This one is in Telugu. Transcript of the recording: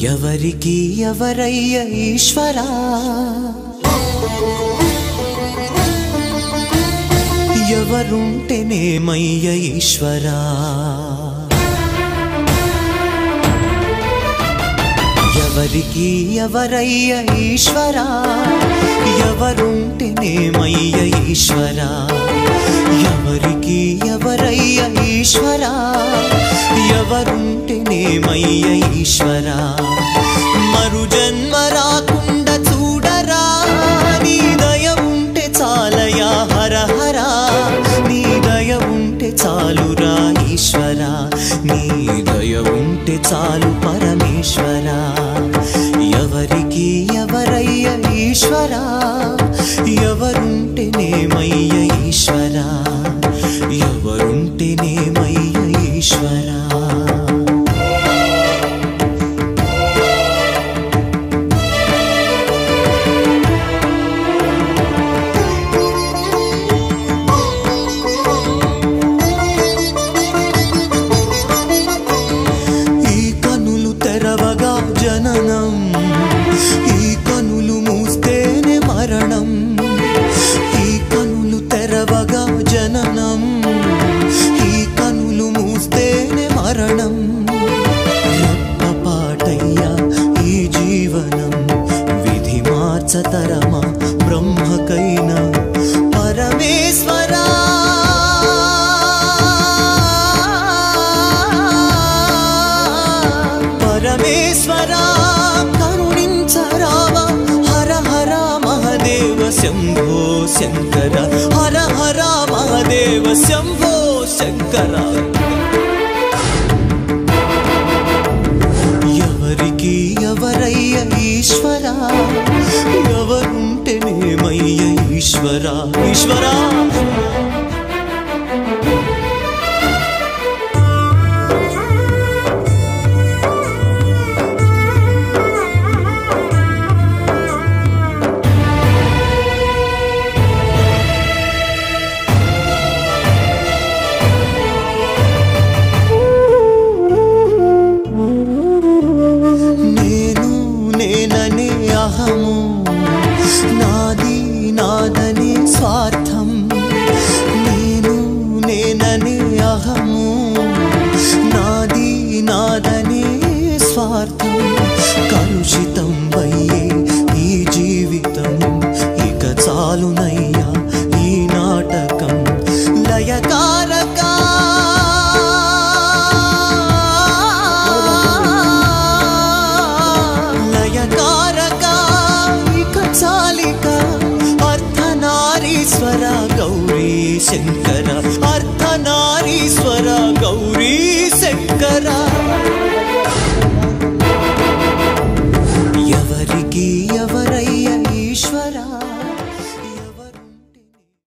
ఎవరికి ఎవరయ్య ఈశ్వరా ఎవరుంటేనేమయ్య ఈశ్వరా ఎవరికి ఎవరయ్య ఈశ్వరా ఎవరుంటేనేమయ్య ఈశ్వరా ఎవరికి ఎవరయ్య ఈశ్వరా ఎవరుంటేనేమయ్య ఈశ్వరా మరు జన్మ రాకుండా చూడరా నీ దయ ఉంటే చాలయా హర హరా నీ దయ ఉంటే చాలురా ఈశ్వరా నీ దయ ఉంటే చాలు పరమేశ్వరా ఎవరికి ఎవరయ్య ఈశ్వరా ఎవరుంటేనేమయ్య ఈశ్వరా ఎవరుంటేనేమయ్య ఈశ్వరా ఈ కనులు తెరవగా జననం ఈ కనులు మూస్తేనే మరణం ఈ కనులు తెరవగా జననం ఈ కనులు మూస్తేనే మరణం పాటయ్యా ఈ జీవనం విధి మార్చతరమా బ్రహ్మకైనా పరమేశ్వరా పరమేశ్వరా కరుణించరావా హర హర మహదేవ శంభో శంకర హర హర మహదేవ శంభో శంకర ఎవరికి ఎవరయ్య ఈశ్వరా ఎవరుంటేనేమయ్య ఈశ్వరా ఈశ్వరా నేను నేననే అహము నాది నాదనే స్వార్థం నేను నేననే అహము నాది నాదనే స్వార్థం కలుషితం అయ్యే ఈ జీవితం ఇక చాలునయ్యా ఈ నాటకం లయకారకా లయకారక ఇక చాలిక అర్ధనారీశ్వర గౌరీ శంకర అర్ధనారీశ్వర గౌరీ శంకర